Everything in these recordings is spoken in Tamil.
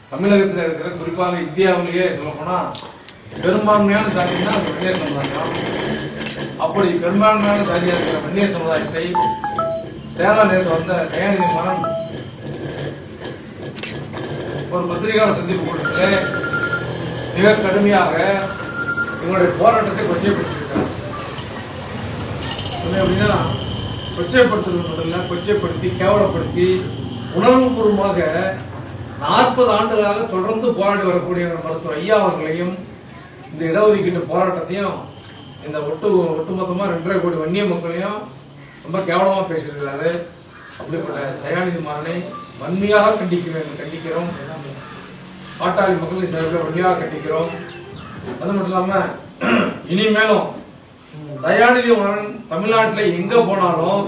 தமிழகத்தில் இருக்கிற குறிப்பாக இந்தியாவிலேயே சொல்ல போனா பெரும்பான்மையான சாதினா அது வன்னிய சமுதாயம் அப்படி பெரும்பான்மையான சாதியா இருக்கிற வன்னிய சமுதாயத்தை சேலம் நேற்று வந்த தயாநிதி மரன் ஒரு பத்திரிகையாளர் சந்திப்பு கொடுத்து மிக கடுமையாக எங்களுடைய போராட்டத்தை கொச்சைப்படுத்தியிருக்காங்க சொன்னேன் அப்படின்னா கொச்சைப்படுத்துறது மட்டும் இல்ல கொச்சைப்படுத்தி கேவலப்படுத்தி உணர்வுபூர்வமாக நாற்பது ஆண்டுகளாக தொடர்ந்து போராடி வரக்கூடிய மருத்துவர் ஐயா அவர்களையும் இந்த இடஒதுக்கீட்டு போராட்டத்தையும் இந்த ஒட்டு ஒட்டுமொத்தமா ரெண்டரை கோடி வன்னிய மக்களையும் ரொம்ப கேவலமா பேசியிருக்கிறாரு அப்படிப்பட்ட தயாநிதி மாறனை வன்மையாக கண்டிக்கிறோம் கண்டிக்கிறோம் பாட்டாளி மக்களின் சார்பில் வன்மையாக கண்டிக்கிறோம் அது மட்டும் இல்லாம இனிமேலும் தயாநிதி மாறன் தமிழ்நாட்டுல எங்க போனாலும்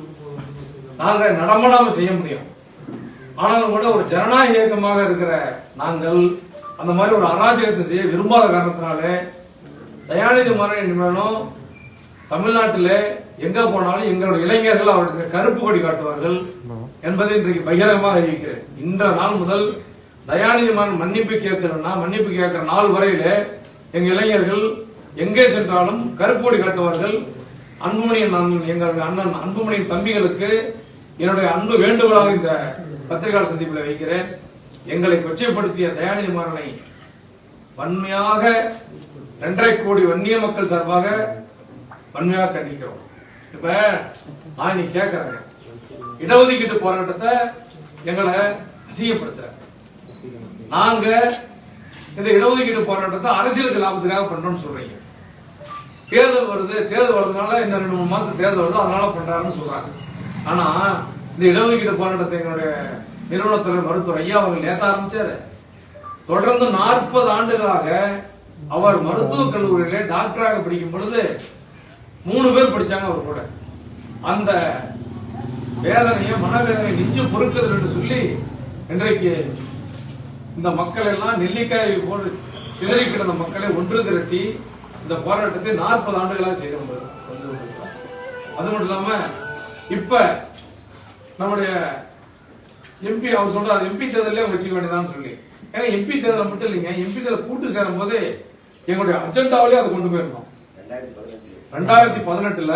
நாங்க நடமாடாம செய்ய முடியும் ஆனாலும் கூட ஒரு ஜனநாயக இயக்கமாக இருக்கிற நாங்கள் அந்த மாதிரி ஒரு அராஜகத்தை செய்ய விரும்பாத காரணத்தினாலே தயாநிதி மாறன் இனிமேலும் தமிழ்நாட்டில் எங்க போனாலும் எங்களுடைய இளைஞர்கள் அவருடைய கருப்பு கொடி காட்டுவார்கள் என்பதை இன்றைக்கு பகிரங்கமாக அறிவிக்கிறேன் இன்ற நாள் முதல் தயாநிதி மாறன் மன்னிப்பு கேட்கிறோம்னா மன்னிப்பு கேட்கிற நாள் வரையில எங்க இளைஞர்கள் எங்கே சென்றாலும் கருப்பு கொடி காட்டுவார்கள் அன்புமணியின் அண்ணன் எங்கள் அண்ணன் அன்புமணியின் தம்பிகளுக்கு என்னுடைய அன்பு வேண்டுகோளாக இந்த பத்திரிகை சந்திப்பில் வைக்கிறேன் எங்களை கொச்சைப்படுத்திய தயாநிதி மாறனை வன்மையாக இரண்டரை கோடி வன்னிய மக்கள் சார்பாக வன்மையாக கண்டிக்கிறோம் இப்ப நான் நீ கேட்கறேன் இடஒதுக்கீட்டு போராட்டத்தை எங்களை அசிங்கப்படுத்துறேன் நாங்க இந்த இடஒதுக்கீட்டு போராட்டத்தை அரசியலுக்கு லாபத்துக்காக பண்றோம்னு சொல்றீங்க தேர்தல் வருது தேர்தல் வருதுனால இன்னும் ரெண்டு மூணு மாசம் தேர்தல் வருது அதனால பண்றாருன்னு சொல்றாங்க ஆனா இந்த இடஒதுக்கீடு போராட்டத்தை எங்களுடைய நிறுவனத்துறை மருத்துவர் ஐயா அவர்கள் நேத்த ஆரம்பிச்சாரு தொடர்ந்து நாற்பது ஆண்டுகளாக அவர் மருத்துவக் கல்லூரியிலே டாக்டராக படிக்கும் பொழுது மூணு பேர் படிச்சாங்க அவர் கூட அந்த வேதனையை மனவேதனை நெஞ்சு பொறுக்குதல் என்று சொல்லி இன்றைக்கு இந்த மக்கள் எல்லாம் நெல்லிக்காய் போல் சிதறி கிடந்த மக்களை ஒன்று திரட்டி இந்த போராட்டத்தை நாற்பது ஆண்டுகளாக செய்து கொண்டு வந்து கொண்டிருக்கிறார். அது மட்டும் இல்லாம இப்ப நம்முடைய எம்பி அவர் சொல்றாரு எம்பி தேர்தலே வச்சுக்க வேண்டியதான்னு சொல்லி ஏன்னா எம்பி தேர்தல் மட்டும் இல்லைங்க எம்பி தேர்தல் கூட்டு சேரும் போது எங்களுடைய அஜெண்டாவிலே அதை கொண்டு போயிருந்தோம் ரெண்டாயிரத்தி பதினெட்டுல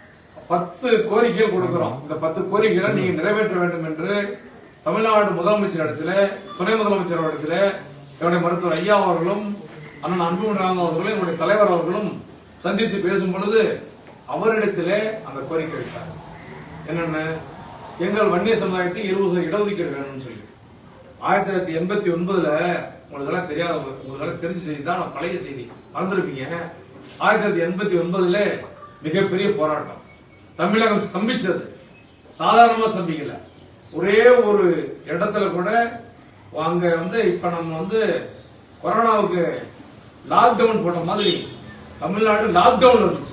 பத்து கோரிக்கைகள் கொடுக்கிறோம் இந்த பத்து கோரிக்கைகளை நீங்க நிறைவேற்ற வேண்டும் என்று தமிழ்நாடு முதலமைச்சர் இடத்துல துணை முதலமைச்சர் இடத்துல என்னுடைய மருத்துவர் ஐயா அவர்களும் அண்ணன் அன்புமணி ராமன் அவர்களும் என்னுடைய தலைவர் அவர்களும் சந்தித்து பேசும் பொழுது அவரிடத்திலே அந்த கோரிக்கை வைத்தார் என்னென்ன எங்கள் வன்னிய சமுதாயத்துக்கு இருபது சதவீத இடஒதுக்கீடு வேணும்னு சொல்லி ஆயிரத்தி தொள்ளாயிரத்தி எண்பத்தி ஒன்பதுல உங்களுக்கு எல்லாம் தெரியாத உங்களுக்கு எல்லாம் தெரிஞ்ச செய்தி தான் நான் பழைய செய்தி மறந்துருப்பீங்க ஆயிரத்தி தொள்ளாயிரத்தி எண்பத்தி ஒன்பதுல மிகப்பெரிய போராட்டம் தமிழகம் ஸ்தம்பிச்சது சாதாரணமா ஸ்தம்பிக்கல ஒரே ஒரு இடத்துல கூட அங்க வந்து இப்ப நம்ம வந்து கொரோனாவுக்கு லாக்டவுன் போட்ட மாதிரி தமிழ்நாடு லாக்டவுன் இருந்துச்சு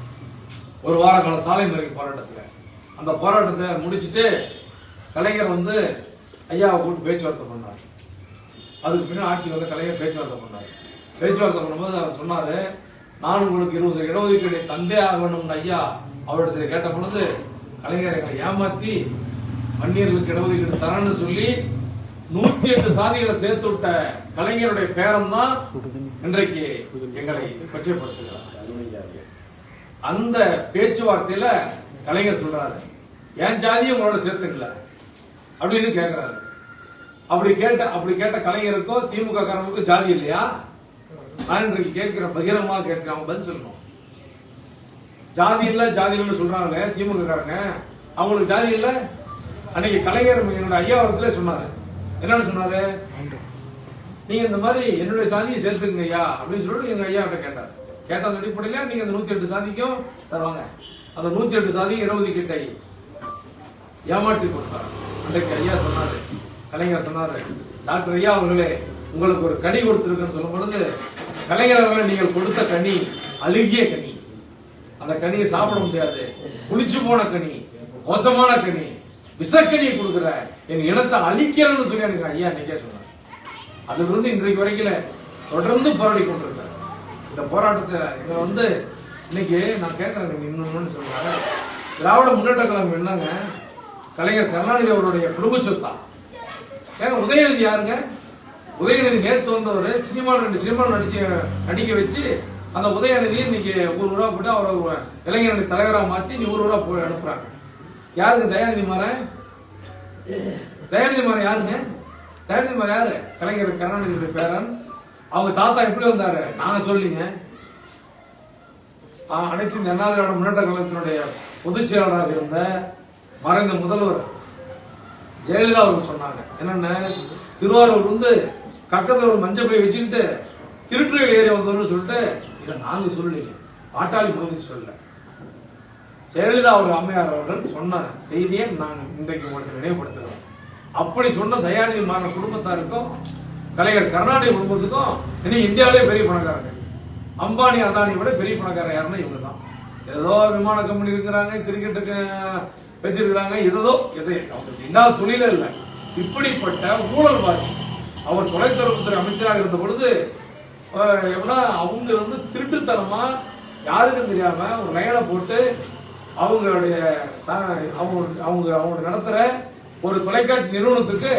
ஒரு வார கால சாலை மறியல் போராட்டத்துல அந்த போராட்டத்தை முடிச்சிட்டு கலைஞர் வந்து ஐயாவை கூட்டு பேச்சுவார்த்தை பண்ணார் அதுக்கு பின்னாடி ஆட்சி வந்து கலைஞர் பேச்சுவார்த்தை பண்ணார் பேச்சுவார்த்தை பண்ணும்போது அவர் சொன்னாரு நான் உங்களுக்கு இருபது இடஒதுக்கீடு தந்தே ஆகணும்னு ஐயா அவரிடத்துல கேட்ட பொழுது கலைஞர் எங்களை ஏமாத்தி வன்னியர்களுக்கு இடஒதுக்கீடு தரேன்னு சொல்லி நூத்தி எட்டு சாதிகளை சேர்த்து விட்ட கலைஞருடைய பேரம் தான் இன்றைக்கு எங்களை கொச்சைப்படுத்துகிறார் அந்த பேச்சுவார்த்தையில கலைஞர் சொல்றாரு என் ஜாதியை உங்களோட சேர்த்துக்கல அப்படின்னு கேக்குறாரு அப்படி கேட்ட அப்படி கேட்ட கலைஞருக்கோ திமுக காரங்களுக்கோ ஜாதி இல்லையா நான் இன்றைக்கு கேட்கிற பகிரமா கேட்கிறேன் அவங்க பதில் சொல்லணும் ஜாதி இல்ல ஜாதி இல்லைன்னு சொல்றாங்களே திமுக காரங்க அவங்களுக்கு ஜாதி இல்ல அன்னைக்கு கலைஞர் என்னோட ஐயாவரத்துல சொன்னாரு என்னன்னு சொன்னாரு நீங்க இந்த மாதிரி என்னுடைய சாதியை சேர்த்துக்குங்க ஐயா அப்படின்னு சொல்லிட்டு எங்க ஐயா கிட்ட கேட்டார் கேட்ட அந்த அடிப்படையில நீங்க அந்த நூத்தி எட்டு சாதிக்கும் தருவாங்க அந்த நூத்தி எட்டு சாதி இடஒதுக்கீட்டை ஏமாற்றி கொடுத்தார் அன்றைக்கு ஐயா சொன்னாரு கலைஞர் சொன்னாரு டாக்டர் ஐயா அவர்களே உங்களுக்கு ஒரு கனி கொடுத்திருக்குன்னு சொல்லும் பொழுது கலைஞர் அவர்களே நீங்கள் கொடுத்த கனி அழுகிய கனி அந்த கனியை சாப்பிட முடியாது புளிச்சு போன கனி மோசமான கனி விஷக்கனியை கொடுக்குற எங்க இனத்தை அழிக்கணும்னு சொல்லி எனக்கு ஐயா இன்னைக்கே சொன்னார் அதுல இருந்து இன்றைக்கு வரைக்கும் தொடர்ந்து போராடி கொண்டிருக்காரு இந்த போராட்டத்தை இங்க வந்து இன்னைக்கு நான் கேட்கறேன் நீங்க இன்னொன்னு சொல்றாங்க திராவிட முன்னேற்ற கழகம் என்னங்க கலைஞர் கருணாநிதி அவருடைய குடும்ப சொத்தா ஏங்க உதயநிதி யாருங்க உதயநிதி நேற்று வந்தவர் சினிமாவில் ரெண்டு சினிமா நடிச்சு நடிக்க வச்சு அந்த உதயநிதியை இன்னைக்கு ஒரு ரூபா போட்டு அவரை ஒரு இளைஞரணி தலைவராக மாத்தி நூறு ரூபா போய் அனுப்புறாங்க யாருக்கு தயாநிதி மாறன் தயாநிதி மாறன் யாருங்க தயாநிதி மாறன் யாரு கலைஞர் கருணாநிதி பேரன் அவங்க தாத்தா எப்படி வந்தாரு நாங்க சொல்லிங்க ஆஹ் அனைத்து இந்திய அண்ணா திராவிட முன்னேற்ற கழகத்தினுடைய பொதுச் செயலாளராக இருந்த மறைந்த முதல்வர் ஜெயலலிதா அவர்கள் சொன்னாங்க என்னென்ன திருவாரூர் வந்து கக்கத்துல ஒரு மஞ்சள் பை வச்சுக்கிட்டு திருட்டுறையில் ஏறி வந்தோம்னு சொல்லிட்டு இதை நாங்க சொல்லலைங்க பாட்டாளி முதலமைச்சர் சொல்லல ஜெயலலிதா அவர்கள் அம்மையார் அவர்கள் சொன்ன செய்தியை நான் இன்றைக்கு உங்களுக்கு நினைவுபடுத்துகிறோம் அப்படி சொன்ன தயாநிதி மாறன குடும்பத்தாருக்கும் கலைஞர் கருணாநிதி குடும்பத்துக்கும் இன்னைக்கு இந்தியாவிலே பெரிய பணக்காரங்க அம்பானி அதானி விட பெரிய பணக்காரர் யாருன்னா இவங்க தான் ஏதோ விமான கம்பெனி இருக்கிறாங்க கிரிக்கெட்டுக்கு வச்சிருக்கிறாங்க ஏதோ எது அவங்களுக்கு என்ன தொழிலே இல்லை இப்படிப்பட்ட ஊழல்வாதி அவர் தொலைத்தொடர்புத்துறை அமைச்சராக இருந்த பொழுது அஹ், எப்படின்னா அவங்க வந்து திருட்டுத்தனமா யாருக்கும் தெரியாம ஒரு லைனை போட்டு அவங்களுடைய ச- அவங்க அவங்க அவங்க நடத்துற ஒரு தொலைக்காட்சி நிறுவனத்துக்கு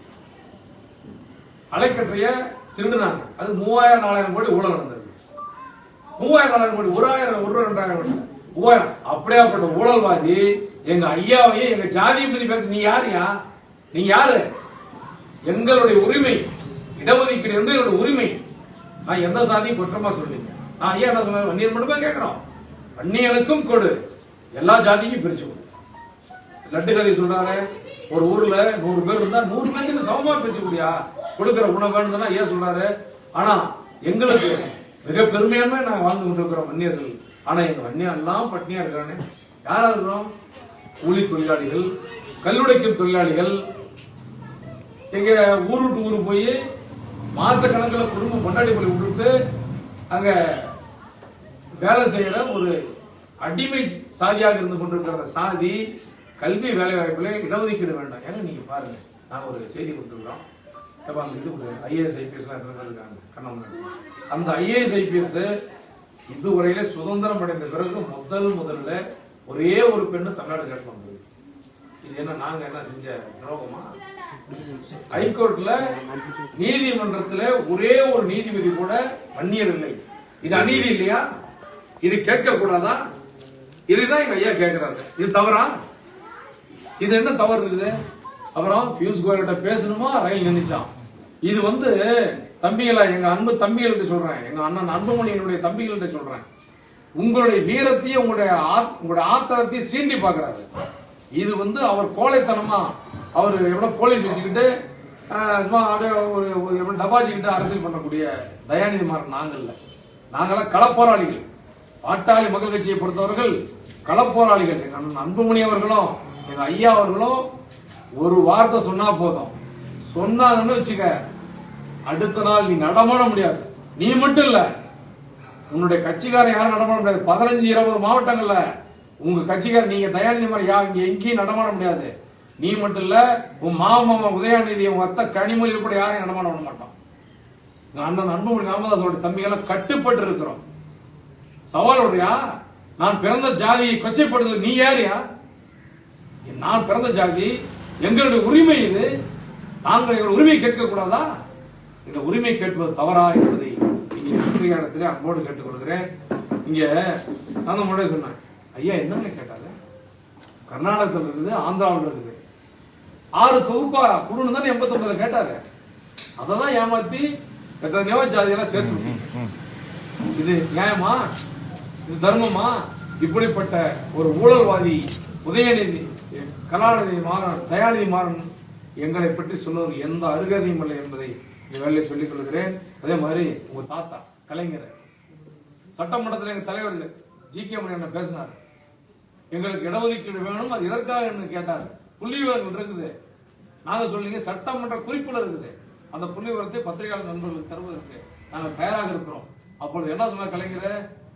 அலைக்கற்றைய திருடுனாங்க அது மூவாயிரம் நாலாயிரம் கோடி ஊழல் நடந்தது மூவாயிரம் நாலாயிரம் கோடி ஒரு ஆயிரம் ஒரு ரெண்டாயிரம் கோடி மூவாயிரம் அப்படியாப்பட்ட ஊழல்வாதி எங்க ஐயாவையும் எங்க ஜாதியை பத்தி பேச நீ யாருயா நீ யாரு எங்களுடைய உரிமை இடஒதுக்கீடு என்பது என்னுடைய உரிமை நான் எந்த சாதியும் குற்றமா சொல்லுங்க நான் ஐயா என்ன சொன்னாரு வன்னியர் மட்டுமே கேட்கிறோம் வன்னியனுக்கும் கொடு எல்லா ஜாதியும் பிரிச்சு கொடு லட்டு கறி சொல்றாங்க ஒரு ஊர்ல நூறு பேர் இருந்தா நூறு பேருக்கு சமமா பிரிச்சு கூடியா கொடுக்கிற உணவுன்னு சொன்னா ஏன் சொல்றாரு ஆனா எங்களுக்கு மிக பெருமையாம நாங்க வாழ்ந்து கொண்டிருக்கிறோம் வன்னியர்கள் ஆனா எங்க வன்னியா எல்லாம் பட்னியா இருக்கிறானே யாரா இருக்கிறோம் கூலி தொழிலாளிகள் கல்லுடைக்கும் தொழிலாளிகள் எங்க ஊரு விட்டு ஊரு போய் மாச கணக்குல குடும்பம் கொண்டாடி போய் விட்டுட்டு அங்க வேலை செய்யற ஒரு அடிமை சாதியாக இருந்து கொண்டிருக்கிற சாதி கல்வி வேலை வாய்ப்புல இடஒதுக்கீடு வேண்டாம் ஏன்னா நீங்க பாருங்க நாங்க ஒரு செய்தி கொடுத்துருக்கோம் அப்ப அந்த இது ஒரு ஐஏஎஸ் ஐபிஎஸ் எல்லாம் இருந்திருக்காங்க கண்ணன் அந்த ஐஏஎஸ் ஐபிஎஸ் இதுவரையில சுதந்திரம் அடைந்த பிறகு முதல் முதல்ல ஒரே ஒரு பெண்ணு தமிழ்நாடு கேட்டு வந்தது இது என்ன நாங்க என்ன செஞ்ச துரோகமா ஹைகோர்ட்ல நீதிமன்றத்துல ஒரே ஒரு நீதிபதி கூட வன்னியர் இல்லை இது அநீதி இல்லையா இது கேட்க கூடாதா இதுதான் எங்க ஐயா கேக்குறாரு இது தவறா இது என்ன தவறு இருக்குது அப்புறம் பியூஷ் கோயல்கிட்ட பேசணுமா ரயில் நின்னுச்சான் இது வந்து தம்பிகளா எங்க அன்பு தம்பிகளுக்கு சொல்றேன் எங்க அண்ணன் அன்புமணியினுடைய தம்பிகள்கிட்ட சொல்றேன் உங்களுடைய வீரத்தையும் உங்களுடைய ஆத்- உங்களுடைய ஆத்திரத்தையும் சீண்டி பாக்குறாரு இது வந்து அவர் கோழைத்தனமா அவர் எவ்வளவு போலீஸ் வச்சுக்கிட்டு ஆஹ், சும்மா அப்படியே ஒரு ஒரு எவ்வளவு டபாச்சிக்கிட்டு அரசியல் பண்ணக்கூடிய தயாநிதி மாறன் நாங்கள் இல்ல நாங்களாம் களப்போராளிகள் பாட்டாளி மக்கள் கட்சியை பொறுத்தவர்கள் களப்போராளிகள் எங்க அண்ணன் அன்புமணி அவர்களும் எங்க ஐயா அவர்களும் ஒரு வார்த்தை சொன்னா போதும் சொன்னாங்கன்னு வச்சுக்க அடுத்த நாள் நீ நடமாட முடியாது நீ மட்டும் இல்ல உன்னுடைய கட்சிக்காரன் யாரும் நடமாட முடியாது பதினஞ்சு இருபது மாவட்டங்கள்ல உங்க கட்சிக்காரர் நீங்க தயாநிதி மாதிரி யா இங்க எங்கேயும் நடமாட முடியாது நீ மட்டும் இல்ல உன் மாமாமா உதயாநிதி உங்க அத்தை கனிமொழி கூட யாரையும் நடமாட விட மாட்டோம் எங்க அண்ணன் அன்புமணி ராமதாஸோட தம்பிகளை கட்டுப்பட்டு இருக்கிறோம் சவால் விடுறியா நான் பிறந்த ஜாதியை கொச்சைப்படுத்துறது நீ யாரியா நான் பிறந்த ஜாதி எங்களுடைய உரிமை இது நாங்கள் எங்கள் உரிமை கேட்க கூடாதா இந்த உரிமை கேட்பது தவறா என்பதை இங்கே இன்றைய இடத்துல அன்போடு கேட்டுக் கொள்கிறேன் இங்க நான் தான் முன்னாடியே சொன்னேன் ஐயா என்னன்னு கேட்டாங்க கர்நாடகத்தில் இருக்குது ஆந்திராவில் இருக்குது ஆறு தொகுப்பா குடுன்னு தானே எண்பத்தொன்பதுல கேட்டாங்க அதை தான் ஏமாத்தி எத்தனையோ ஜாதியெல்லாம் சேர்த்து விட்டீங்க. இது நியாயமா இது தர்மமா இப்படிப்பட்ட ஒரு ஊழல்வாதி உதயநிதி கலாநிதி மாறன் தயாநிதி மாறன் எங்களை பற்றி சொல்லுவது எந்த அருகதையும் இல்லை என்பதை இந்த வேலையை சொல்லிக் கொள்கிறேன் அதே மாதிரி உங்க தாத்தா கலைஞர் சட்டமன்றத்தில் எங்க தலைவர் ஜி கே மணி அண்ணன் பேசினார் எங்களுக்கு இடஒதுக்கீடு வேணும் அது எதற்காக என்று கேட்டார் புள்ளி விவரங்கள் இருக்குது நாங்க சொல்லிங்க சட்டமன்ற குறிப்புல இருக்குது அந்த புள்ளி விவரத்தை பத்திரிகையாளர் நண்பர்களுக்கு தருவதற்கு நாங்கள் தயாராக இருக்கிறோம் அப்பொழுது என்ன சொன்னார் கலைஞர்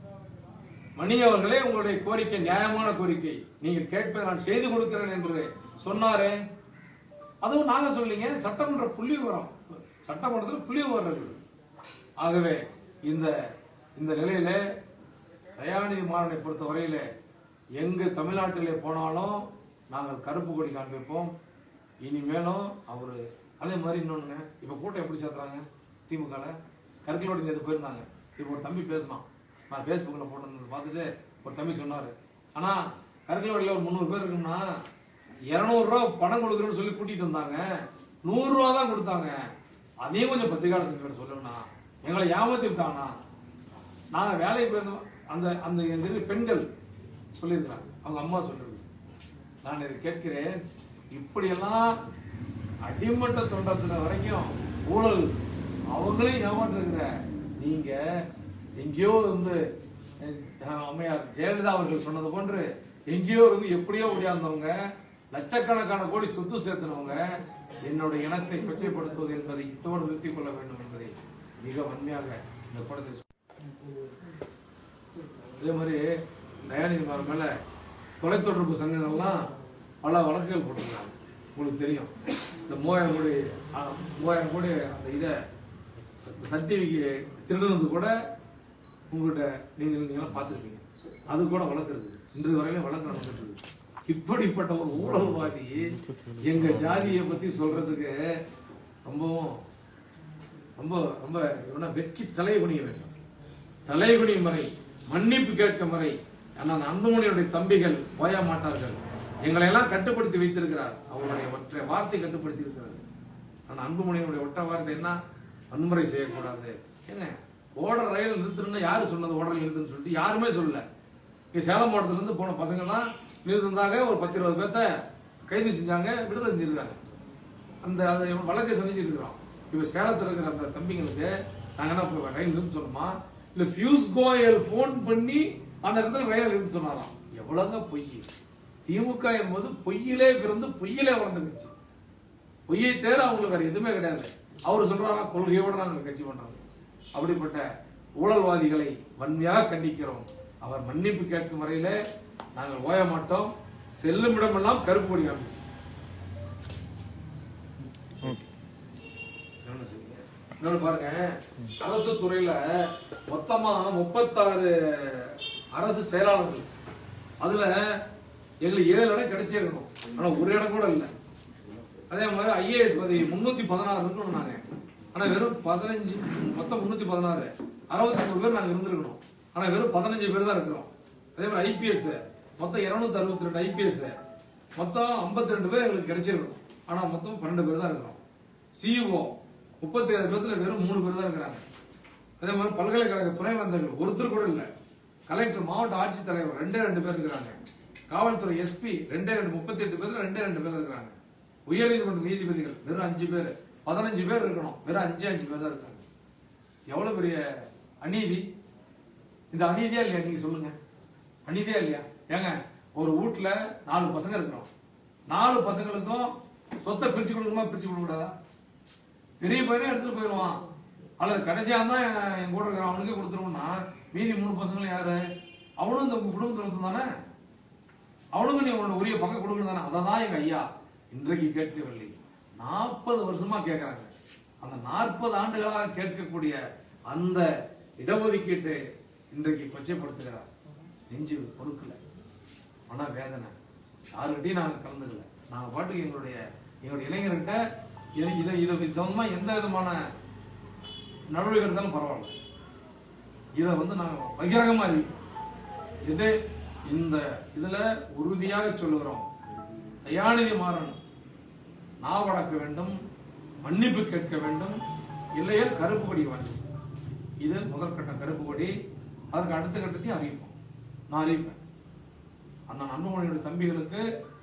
மணி அவர்களே உங்களுடைய கோரிக்கை நியாயமான கோரிக்கை நீங்கள் கேட்பதை நான் செய்து கொடுக்கிறேன் என்று சொன்னாரே அதுவும் நாங்க சொல்லிங்க சட்டமன்ற புள்ளி விவரம் சட்டமன்றத்தில் புள்ளி விவரம் இருக்குது ஆகவே இந்த இந்த நிலையில தயாநிதி மாறனை பொறுத்த வரையில எங்க தமிழ்நாட்டிலே போனாலும் நாங்கள் கருப்பு கொடி காண்பிப்போம் இனிமேலும் அவர் அதே மாதிரி இன்னொன்னு இப்ப கூட்டம் எப்படி சேர்த்துறாங்க திமுகல கருக்கலோடி நேற்று போயிருந்தாங்க இப்போ ஒரு தம்பி பேசினான் நான் ஃபேஸ்புக்கில் போட்டிருந்தது பார்த்துட்டு ஒரு தம்பி சொன்னாரு ஆனா கருக்கலோடியில் ஒரு முந்நூறு பேர் இருக்குன்னா இரநூறுவா பணம் கொடுக்குறேன்னு சொல்லி கூட்டிட்டு வந்தாங்க நூறுரூவா தான் கொடுத்தாங்க அதையும் கொஞ்சம் பத்திரிகால செஞ்சு சொல்லணும்னா எங்களை ஏமாத்தி விட்டாங்கண்ணா நாங்க வேலைக்கு போயிருந்தோம் அந்த அந்த எங்க இது பெண்கள் சொல்லியிருக்காங்க அவங்க அம்மா சொல்றது நான் இதை கேட்கிறேன் இப்படியெல்லாம் அடிமட்ட தொண்டத்துல வரைக்கும் ஊழல் அவங்களையும் ஏமாற்றிருக்கிற நீங்க எங்கேயோ இருந்து அஹ், அம்மையார் ஜெயலலிதா அவர்கள் சொன்னது போன்று எங்கேயோ இருந்து எப்படியோ ஓடியாந்தவங்க லட்சக்கணக்கான கோடி சொத்து சேர்த்தனவங்க என்னுடைய இனத்தை கொச்சைப்படுத்துவது என்பதை இத்தோடு நிறுத்திக் கொள்ள வேண்டும் என்பதை மிக வன்மையாக இந்த கூடத்தில் அதே மாதிரி தயாநிதி மாறன் மேல தொலைத்தொடர்பு சங்கங்கள்லாம் பல வழக்குகள் போட்டிருக்காங்க உங்களுக்கு தெரியும் இந்த மூவாயிரம் கோடி ஆ, மூவாயிரம் கோடி அந்த இதை சர்டிஃபிகேட் திருடுனது கூட உங்கள்கிட்ட நீங்க நீங்களாம் பார்த்துருப்பீங்க அது கூட வழக்கு இருக்குது இன்று வரையிலும் வழக்கு நடந்துட்டு இருக்கு இப்படிப்பட்ட ஒரு ஊழல்வாதி எங்க ஜாதியை பத்தி சொல்றதுக்கு ரொம்பவும் ரொம்ப ரொம்ப இவனை வெட்கி தலை குனிய வேண்டும் தலைகுனி முறை மன்னிப்பு கேட்க முறை ஆனால் அன்புமணியுடைய தம்பிகள் போய மாட்டார்கள் எங்களை எல்லாம் கட்டுப்படுத்தி வைத்திருக்கிறார் அவருடைய ஒற்றை வார்த்தை கட்டுப்படுத்தி இருக்கிறது ஆனால் அன்புமணியுடைய ஒற்றை வார்த்தை என்ன வன்முறை செய்யக்கூடாது ஏங்க ஓடுற ரயில் நிறுத்தணும்னா யாரு சொன்னது ஓடுற ரயில் நிறுத்துன்னு சொல்லிட்டு யாருமே சொல்லல இங்க சேலம் மாவட்டத்துல இருந்து போன பசங்கெல்லாம் நிறுத்திருந்தாங்க ஒரு பத்து இருபது பேர்த்த கைது செஞ்சாங்க விடுதலை செஞ்சிருக்காங்க அந்த அதை இவன் வழக்கை சந்திச்சுட்டு இருக்கிறோம் இப்ப சேலத்துல இருக்கிற அந்த தம்பிங்களுக்கு நாங்க என்ன இப்ப ரயில் நிறுத்த சொன்னோமா இல்ல ஃபியூஸ் கோயல் ஃபோன் பண்ணி அந்த இடத்துல ரயில் நிறுத்த சொன்னாராம் எவ்வளவுங்க பொய் திமுக என்பது பொய்யிலே பிறந்து பொய்யிலே வளர்ந்துருச்சு பொய்யை தேர அவங்களுக்கு வேற எதுவுமே கிடையாது அவர் சொல்றாரா கொள்கையோட நாங்க கட்சி பண்றோம் அப்படிப்பட்ட ஊழல்வாதிகளை வன்மையாக கண்டிக்கிறோம் அவர் மன்னிப்பு கேட்கும் வரையில நாங்கள் ஓய மாட்டோம் செல்லும் இடமெல்லாம் கருப்பு கொடி காமிப்போம். இன்னொன்னு சொல்லுங்க. இன்னொன்னு பாருங்க அரசு துறையில மொத்தமா முப்பத்தாறு அரசு செயலாளர்கள் அதுல எங்களுக்கு ஏழு இடம் கிடைச்சே இருக்கணும் ஆனா ஒரு இடம் கூட இல்ல அதே மாதிரி ஐஏஎஸ் பதவி முன்னூத்தி பதினாறு இருக்கணும் நாங்க ஆனா வெறும் பதினஞ்சு மொத்தம் முன்னூத்தி பதினாறு அறுபத்தி மூணு பேர் நாங்க இருந்திருக்கணும் ஆனா வெறும் பதினஞ்சு பேர் தான் இருக்கிறோம் அதே மாதிரி ஐபிஎஸ் மொத்தம் இருநூத்தி அறுபத்தி ரெண்டு ஐபிஎஸ் மொத்தம் 52 ரெண்டு பேர் எங்களுக்கு கிடைச்சிருக்கணும் ஆனா மொத்தம் பன்னெண்டு பேர் தான் இருக்கிறோம் சிஇஓ முப்பத்தி ஏழு பேர்த்துல வெறும் மூணு பேர் தான் இருக்கிறாங்க அதே மாதிரி பல்கலைக்கழக துணைவேந்தர்கள் ஒருத்தர் கூட இல்ல கலெக்டர் மாவட்ட ஆட்சித்தலைவர் ரெண்டே ரெண்டு பேர் இருக்கிறாங்க காவல்துறை எஸ்பி ரெண்டே ரெண்டு முப்பத்தி எட்டு பேர்ல ரெண்டே ரெண்டு பேர் இருக்கிறாங்க உயர்நீதிமன்ற நீதிபதிகள் வெறும் அஞ்சு பேர் பதினஞ்சு பேர் இருக்கணும் வெறும் அஞ்சு அஞ்சு பேர் தான் இருக்காங்க எவ்வளவு பெரிய அநீதி இந்த அநீதியா இல்லையா நீங்க சொல்லுங்க அநீதியா இல்லையா ஏங்க ஒரு வீட்டுல நாலு பசங்க இருக்கிறோம் நாலு பசங்களுக்கும் சொத்தை பிரிச்சு கொடுக்கணுமா பிரிச்சு கொடுக்க கூடாதா பெரிய பையனே எடுத்துட்டு போயிடுவான் அல்லது கடைசியா தான் என் கூட இருக்கிற அவனுக்கே கொடுத்துருவோம்னா மீதி மூணு பசங்களும் யாரு அவனும் இந்த உங்க குடும்பத்துல ஒருத்தன் தானே அவனுக்கு நீ உன்னோட உரிய பக்கம் கொடுக்கணும் தானே அதை தான் எங்க ஐயா இன்றைக்கு கேட்கவில்லை நாற்பது வருஷமா கேட்கறாங்க அந்த நாற்பது ஆண்டுகளாக கேட்கக்கூடிய அந்த இடஒதுக்கீட்டு இன்றைக்கு கொச்சைப்படுத்துகிறார் நெஞ்சு பொறுக்கல மன வேதனை யாருக்கிட்டையும் நாங்க கலந்துக்கல நாங்க பாட்டுக்கு எங்களுடைய எங்களுடைய இளைஞர்கிட்ட இதை இதை இதை இது சம்பந்தமா எந்த விதமான நடவடிக்கை எடுத்தாலும் பரவாயில்ல இதை வந்து நாங்க பகிரங்கமா அறிவிக்கிறோம் இது இந்த இதுல உறுதியாக சொல்லுகிறோம் தயாநிதி மாறன் நாவடக்க வேண்டும் மன்னிப்பு கேட்க வேண்டும் இல்லையே கருப்பு கொடி வேண்டும் இது முதற்கட்ட கருப்பு கொடி அதுக்கு அடுத்த கட்டத்தையும் அறிவிப்போம் நான் அறிவிப்பேன் அண்ணன் அன்புமணியுடைய தம்பிகளுக்கு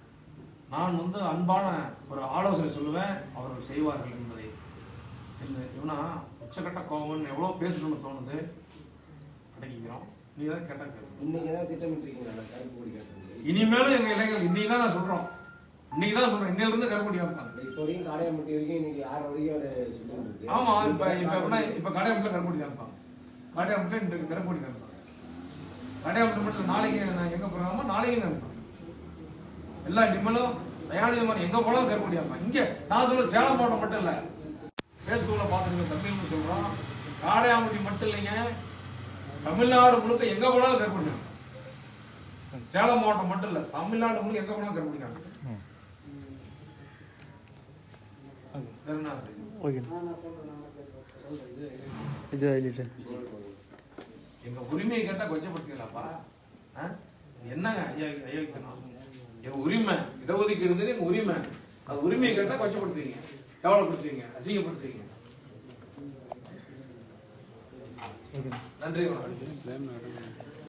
நான் வந்து அன்பான ஒரு ஆலோசனை சொல்லுவேன் அவர்கள் செய்வார்கள் என்பதை இந்த இவனா உச்சக்கட்ட கோபம்னு எவ்வளோ பேசணும்னு தோணுது அடக்கிக்கிறோம் நீ தான் கேட்டா கேளு இன்னைக்கு தான் திட்டமிட்டிருக்கீங்க அந்த கருப்பு கொடி கட்டுறது இனிமேலும் எங்க இளைஞர்கள் இன்னைக்கு தான் நான் சொல்றோம் இன்னைக்கு தான் சொல்றேன் இன்னையில இருந்து கருப்படி காமிப்பாங்க இப்போ வரைக்கும் காடையம்பட்டி வரைக்கும் இன்னைக்கு ஆறு வரைக்கும் ஒரு சொல்லிட்டு இருக்கு ஆமா இப்ப இப்ப எப்படின்னா இப்ப கடையாமட்டில் கருப்படி காமிப்பாங்க கடையாமட்டில் இன்றைக்கு கருப்படி காமிப்பாங்க கடையாமட்டில் மட்டும் நாளைக்கு நான் எங்க போறாமோ நாளைக்கு காமிப்பாங்க எல்லா நிம்மலும் தயாநிதி மாதிரி எங்க போனாலும் கருப்படி காமிப்பாங்க இங்க நான் சொல்றது சேலம் மாவட்டம் மட்டும் இல்ல பேஸ்புக்ல பாத்துருங்க தமிழ்னு சொல்றோம் காடையாமட்டி மட்டும் இல்லைங்க தமிழ்நாடு முழுக்க எங்க போனாலும் கருப்படி காமிப்பாங்க சேலம் மாவட்டம் மட்டும் இல்ல தமிழ்நாடு முழுக்க எங்க போனாலும் கருப்படி காமிப்பாங்க கருணாநிதி ஓகேண்ணா இது எழுதிட்டு எங்க உரிமையை கேட்டா கொச்சப்படுத்தீங்களாப்பா ஆ? இது என்னங்க ஐயா ஐயோக்கியத்தனம் எங்க உரிமை இடஒதுக்கீடு எங்க உரிமை அது உரிமையை கேட்டா கொச்சப்படுத்துவீங்க கேவலப்படுத்துவீங்க அசிங்கப்படுத்துவீங்க ஓகேண்ணா நன்றி வணக்கம்